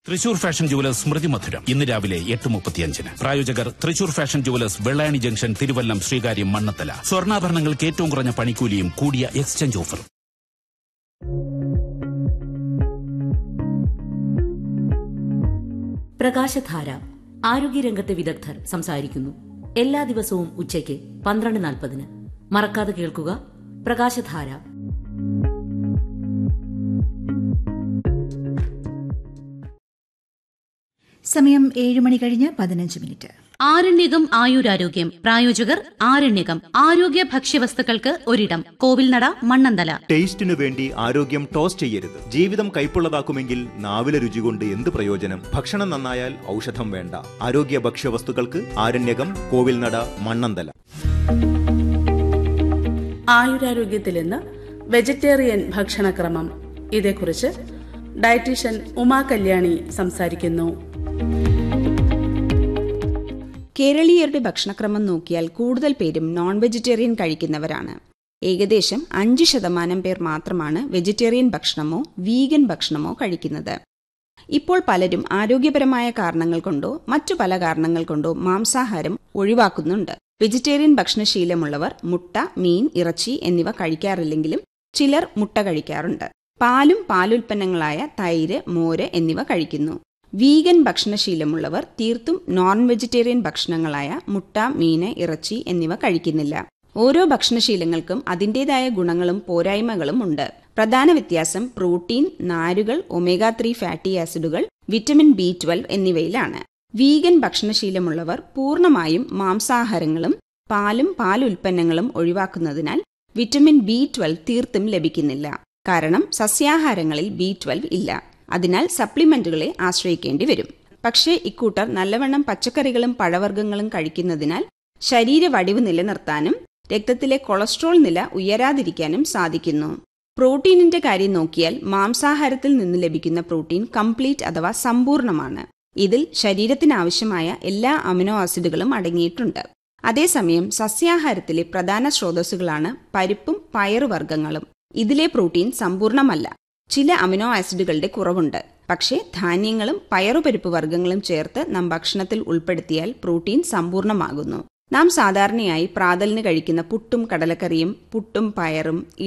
Thrissur fashion jewellers സ്മൃതി മധുരം ഇന്ന് രാവിലെ എട്ട് മുപ്പത്തിയഞ്ചിന് പ്രായോജകർ Thrissur fashion jewellers Vellayani junction Thiruvallam Sreekaryam Mannanthala സ്വർണ്ണാഭരണങ്ങൾക്ക് ഏറ്റവും കുറഞ്ഞ പണിക്കൂലിയും കൂടിയ എക്സ്ചേഞ്ച് ഓഫറും പ്രകാശധാര ആരോഗ്യരംഗത്തെ വിദഗ്ധർ സംസാരിക്കുന്നു എല്ലാ ദിവസവും ഉച്ചയ്ക്ക് പന്ത്രണ്ട് നാൽപ്പതിന് മറക്കാതെ കേൾക്കുക പ്രകാശധാര സമയം ഏഴ് മണി കഴിഞ്ഞ് പതിനഞ്ച് മിനിറ്റ് ആരണ്യകം ആയുരാരോഗ്യം പ്രായോജകർ ആരണ്യകം ആരോഗ്യ ഭക്ഷ്യവസ്തുക്കൾക്ക് ഒരിടം കോവിൽനട മണ്ണന്തല ടേസ്റ്റിനു വേണ്ടി ആരോഗ്യം ടോസ് ചെയ്യരുത് ജീവിതം കൈപ്പുള്ളതാക്കുമെങ്കിൽ നാവിലെ രുചി കൊണ്ട് എന്ത് പ്രയോജനം ഭക്ഷണം നന്നായാൽ ഔഷധം വേണ്ട ആരോഗ്യ ഭക്ഷ്യവസ്തുക്കൾക്ക് ആരണ്യകം കോവിൽനട മണ്ണന്തല ആയുരാരോഗ്യത്തിൽ ഇന്ന് വെജിറ്റേറിയൻ ഭക്ഷണക്രമം ഇതേക്കുറിച്ച് ഡയറ്റീഷ്യൻ ഉമാ കല്യാണി സംസാരിക്കുന്നു കേരളീയരുടെ ഭക്ഷണക്രമം നോക്കിയാൽ കൂടുതൽ പേരും നോൺ വെജിറ്റേറിയൻ കഴിക്കുന്നവരാണ് ഏകദേശം അഞ്ച് ശതമാനം പേർ മാത്രമാണ് വെജിറ്റേറിയൻ ഭക്ഷണമോ വീഗൻ ഭക്ഷണമോ കഴിക്കുന്നത് ഇപ്പോൾ പലരും ആരോഗ്യപരമായ കാരണങ്ങൾ കൊണ്ടോ മറ്റു പല കാരണങ്ങൾ കൊണ്ടോ മാംസാഹാരം ഒഴിവാക്കുന്നുണ്ട് വെജിറ്റേറിയൻ ഭക്ഷണശീലമുള്ളവർ മുട്ട മീൻ ഇറച്ചി എന്നിവ കഴിക്കാറില്ലെങ്കിലും ചിലർ മുട്ട കഴിക്കാറുണ്ട് പാലും പാലുൽപ്പന്നങ്ങളായ തൈര് മോര് എന്നിവ കഴിക്കുന്നു വീഗൻ ഭക്ഷണശീലമുള്ളവർ തീർത്തും നോൺ വെജിറ്റേറിയൻ ഭക്ഷണങ്ങളായ മുട്ട മീന് ഇറച്ചി എന്നിവ കഴിക്കുന്നില്ല ഓരോ ഭക്ഷണശീലങ്ങൾക്കും അതിൻ്റെതായ ഗുണങ്ങളും പോരായ്മകളും ഉണ്ട് പ്രധാന വ്യത്യാസം പ്രോട്ടീൻ നാരുകൾ ഒമേഗ ത്രീ ഫാറ്റി ആസിഡുകൾ വിറ്റമിൻ ബി ട്വൽവ് എന്നിവയിലാണ് വീഗൻ ഭക്ഷണശീലമുള്ളവർ പൂർണ്ണമായും മാംസാഹാരങ്ങളും പാലും പാലുൽപ്പന്നങ്ങളും ഒഴിവാക്കുന്നതിനാൽ വിറ്റമിൻ ബി ട്വൽവ് തീർത്തും ലഭിക്കുന്നില്ല കാരണം സസ്യാഹാരങ്ങളിൽ ബി ട്വൽവ് ഇല്ല അതിനാൽ സപ്ലിമെന്റുകളെ ആശ്രയിക്കേണ്ടി വരും പക്ഷേ ഇക്കൂട്ടർ നല്ലവണ്ണം പച്ചക്കറികളും പഴവർഗ്ഗങ്ങളും കഴിക്കുന്നതിനാൽ ശരീര വടിവ് നിലനിർത്താനും രക്തത്തിലെ കൊളസ്ട്രോൾ നില ഉയരാതിരിക്കാനും സാധിക്കുന്നു പ്രോട്ടീനിന്റെ കാര്യം നോക്കിയാൽ മാംസാഹാരത്തിൽ നിന്ന് ലഭിക്കുന്ന പ്രോട്ടീൻ കംപ്ലീറ്റ് അഥവാ സമ്പൂർണമാണ് ഇതിൽ ശരീരത്തിനാവശ്യമായ എല്ലാ അമിനോ ആസിഡുകളും അടങ്ങിയിട്ടുണ്ട് അതേസമയം സസ്യാഹാരത്തിലെ പ്രധാന സ്രോതസ്സുകളാണ് പരിപ്പും പയറുവർഗ്ഗങ്ങളും ഇതിലെ പ്രോട്ടീൻ സമ്പൂർണ്ണമല്ല ചില അമിനോ ആസിഡുകളുടെ കുറവുണ്ട് പക്ഷേ ധാന്യങ്ങളും പയറുപരിപ്പ് വർഗ്ഗങ്ങളും ചേർത്ത് നാം ഭക്ഷണത്തിൽ ഉൾപ്പെടുത്തിയാൽ പ്രോട്ടീൻ സമ്പൂർണ്ണമാകുന്നു നാം സാധാരണയായി പ്രാതലിന് കഴിക്കുന്ന പുട്ടും കടലക്കറിയും പുട്ടും പയറും